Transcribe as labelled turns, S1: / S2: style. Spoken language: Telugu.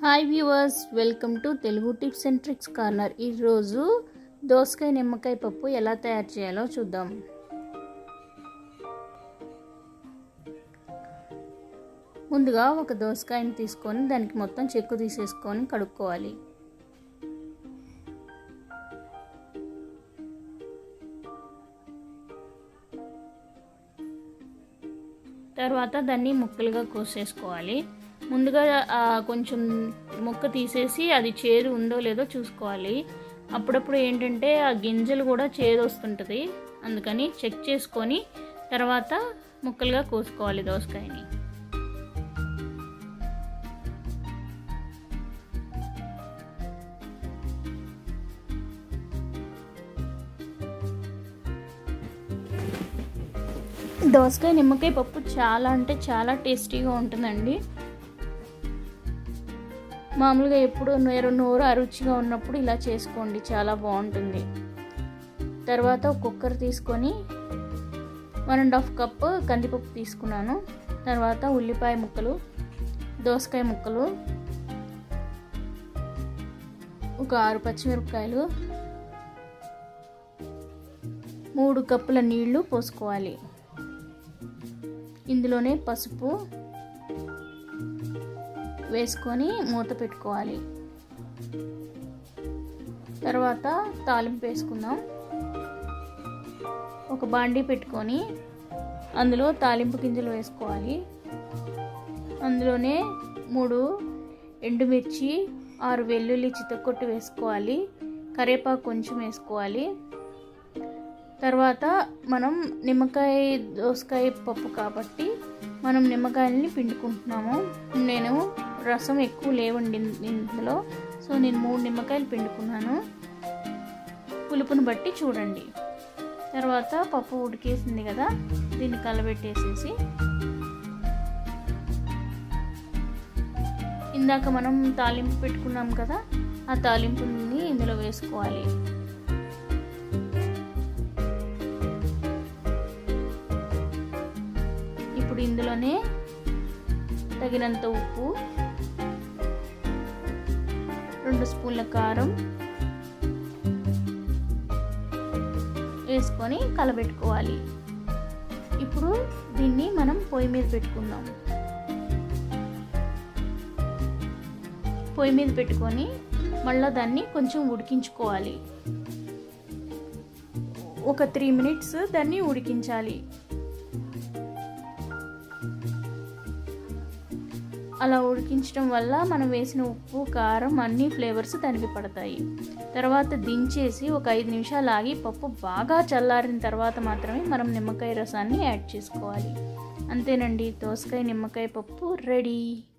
S1: hi viewers welcome to Telugu tips and tricks corner ఈరోజు దోసకాయ నిమ్మకాయ పప్పు ఎలా తయారు చేయాలో చూద్దాం ముందుగా ఒక దోసకాయని తీసుకొని దానికి మొత్తం చెక్కు తీసేసుకొని కడుక్కోవాలి తర్వాత దాన్ని ముక్కలుగా కోసేసుకోవాలి ముందుగా కొంచెం ముక్క తీసేసి అది చేదు ఉందో లేదో చూసుకోవాలి అప్పుడప్పుడు ఏంటంటే ఆ గింజలు కూడా చేదు వస్తుంటుంది అందుకని చెక్ చేసుకొని తర్వాత ముక్కలుగా కోసుకోవాలి దోసకాయని దోసకాయ నిమ్మకాయ పప్పు చాలా అంటే చాలా టేస్టీగా ఉంటుందండి మామూలుగా ఎప్పుడు నోరు నోరు అరుచిగా ఉన్నప్పుడు ఇలా చేసుకోండి చాలా బాగుంటుంది తర్వాత ఒక కుక్కర్ తీసుకొని వన్ అండ్ హాఫ్ కప్ కందిపప్పు తీసుకున్నాను తర్వాత ఉల్లిపాయ ముక్కలు దోసకాయ ముక్కలు ఒక ఆరు పచ్చిమిరపకాయలు మూడు కప్పుల నీళ్లు పోసుకోవాలి ఇందులోనే పసుపు వేసుకొని మూత పెట్టుకోవాలి తర్వాత తాలింపు వేసుకుందాం ఒక బాండీ పెట్టుకొని అందులో తాలింపు గింజలు వేసుకోవాలి అందులోనే మూడు ఎండుమిర్చి ఆరు వెల్లుల్లి చితకొట్టు వేసుకోవాలి కరివేపాకు కొంచెం వేసుకోవాలి తర్వాత మనం నిమ్మకాయ దోసకాయ పప్పు కాబట్టి మనం నిమ్మకాయలని పిండుకుంటున్నాము నేను రసం ఎక్కువ లేవండి ఇందులో సో నేను మూడు నిమ్మకాయలు పిండుకున్నాను పులుపుని బట్టి చూడండి తర్వాత పప్పు ఉడికేసింది కదా దీన్ని కలబెట్టేసేసి ఇందాక మనం తాలింపు పెట్టుకున్నాం కదా ఆ తాలింపుని ఇందులో వేసుకోవాలి ఇప్పుడు ఇందులోనే తగినంత ఉప్పు రెండు స్పూన్ల కారం వేసుకొని కలబెట్టుకోవాలి ఇప్పుడు దీన్ని మనం పొయ్యి మీద పెట్టుకుందాం పొయ్యి మీద పెట్టుకొని మళ్ళీ దాన్ని కొంచెం ఉడికించుకోవాలి ఒక త్రీ మినిట్స్ దాన్ని ఉడికించాలి అలా ఉడికించడం వల్ల మనం వేసిన ఉప్పు కారం అన్ని ఫ్లేవర్స్ దానికి పడతాయి తర్వాత దించేసి ఒక ఐదు నిమిషాలు ఆగి పప్పు బాగా చల్లారిన తర్వాత మాత్రమే మనం నిమ్మకాయ రసాన్ని యాడ్ చేసుకోవాలి అంతేనండి దోసకాయ నిమ్మకాయ పప్పు రెడీ